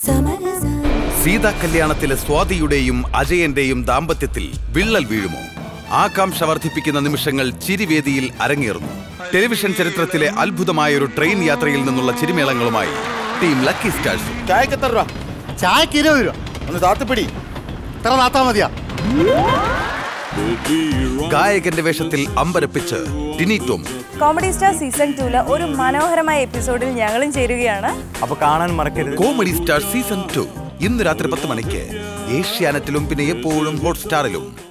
സീതാ കല്യാണത്തിലെ സ്വാതിയുടെയും അജയന്റെയും ദാമ്പത്യത്തിൽ വിള്ളൽ വീഴുമോ ആകാംക്ഷ വർദ്ധിപ്പിക്കുന്ന നിമിഷങ്ങൾ ചിരിവേദിയിൽ അരങ്ങേറുന്നു ടെലിവിഷൻ ചരിത്രത്തിലെ അത്ഭുതമായ ഒരു ട്രെയിൻ യാത്രയിൽ നിന്നുള്ള ചിരിമേളങ്ങളുമായി ടീം ലക്കി സ്റ്റാർസ് ചായക്ക് എത്ര രൂപ ചായക്ക് ഇരുപത് രൂപ ഒന്ന് താത്തിപ്പിടി ഇത്ര നാത്താ മതിയാ ഗായകന്റെ വേഷത്തിൽ അമ്പരപ്പിച്ച് Tini Tom comedy star season ടൂല് ഒരു മനോഹരമായ എപ്പിസോഡിൽ ഞങ്ങളും ചേരുകയാണ് അപ്പൊ കാണാൻ മറക്കരുത് കോമഡി സ്റ്റാർ സീസൺ ടു ഇന്ന് രാത്രി പത്ത് മണിക്ക് ഏഷ്യാനെറ്റിലും പിന്നെ എപ്പോഴും ഹോട്ട്സ്റ്റാറിലും